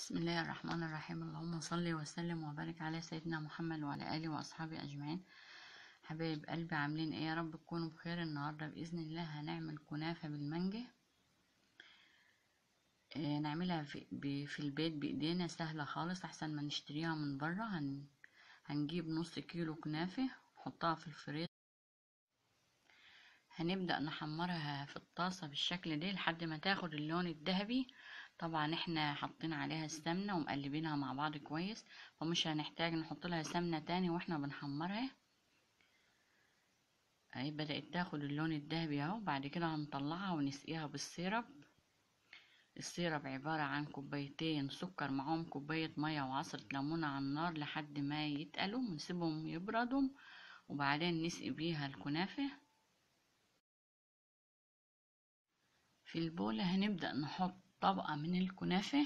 بسم الله الرحمن الرحيم اللهم صل وسلم وبارك على سيدنا محمد وعلى آله وأصحابه أجمعين حبايب قلبي عاملين ايه يا رب تكونوا بخير النهاردة بإذن الله هنعمل كنافة بالمانجا إيه نعملها في, ب- في البيت بإيدينا سهلة خالص أحسن ما نشتريها من برا هن هنجيب نص كيلو كنافة نحطها في الفريزر هنبدأ نحمرها في الطاسة بالشكل ده لحد ما تاخد اللون الذهبي طبعا احنا حاطين عليها السمنة ومقلبينها مع بعض كويس فمش هنحتاج نحط لها سمنة تاني واحنا بنحمرها اهي بدأت تاخد اللون الذهبي اهو بعد كده هنطلعها ونسقيها بالسيرب السيرب عبارة عن كوبايتين سكر معاهم كوباية مية وعصرة ليمون على النار لحد ما يتقلوا ونسيبهم يبردوا وبعدين نسقي بيها الكنافة في البولة هنبدأ نحط طبقة من الكنافة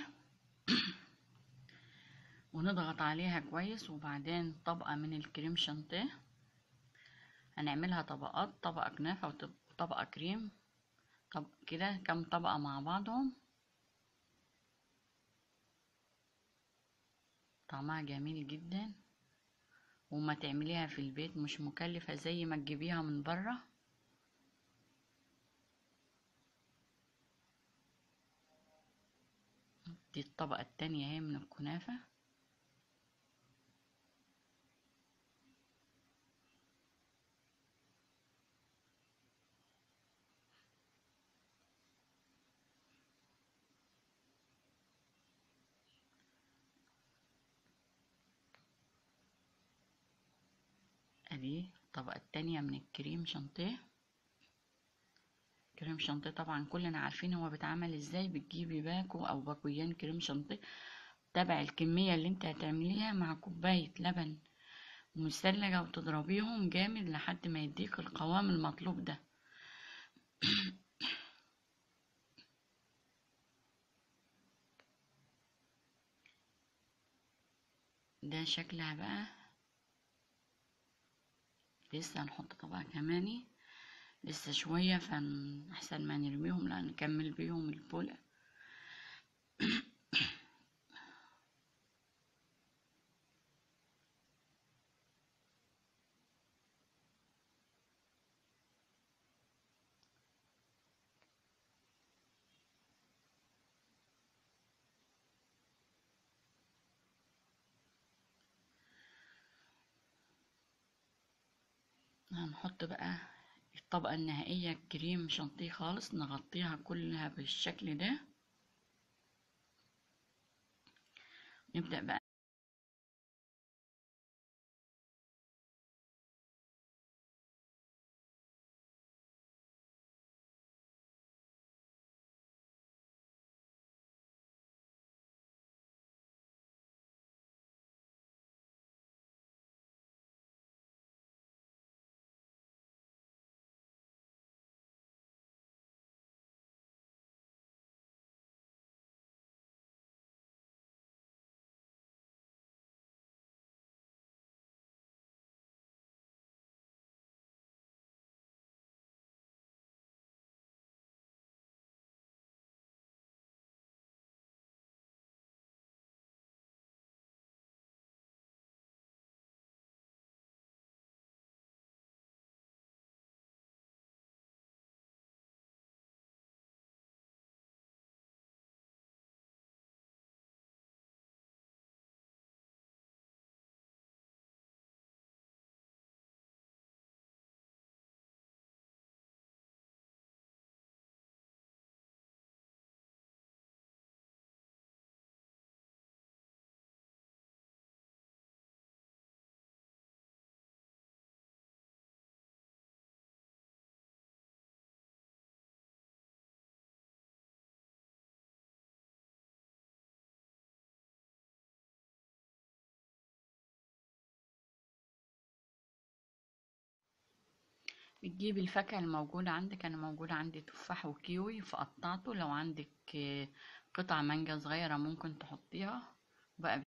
ونضغط عليها كويس وبعدين طبقة من الكريم شانتيه هنعملها طبقات طبقة كنافة وطبقة كريم طب كده كم طبقة مع بعضهم طعمها جميل جدا وما تعمليها في البيت مش مكلفة زي ما تجيبيها من بره دي الطبقة التانية اهي من الكنافة ادي الطبقة التانية من الكريم شانتيه كريم شانتيه طبعا كلنا عارفين هو بيتعمل ازاي بتجيبي باكو او باكويان كريم شانتيه تبع الكمية اللي انت هتعمليها مع كوباية لبن مثلجة وتضربيهم جامد لحد ما يديك القوام المطلوب ده ده شكلها بقى لسه هنحط طبقة كماني لسه شوية فأحسن ما نرميهم لا نكمل بيهم البولة هنحط بقى الطبقة النهائية كريم شانتيه خالص نغطيها كلها بالشكل ده نبدأ بقى بتجيبي الفاكهة الموجودة عندك أنا موجودة عندي تفاح وكيوي فقطعته لو عندك قطع مانجا صغيرة ممكن تحطيها بقى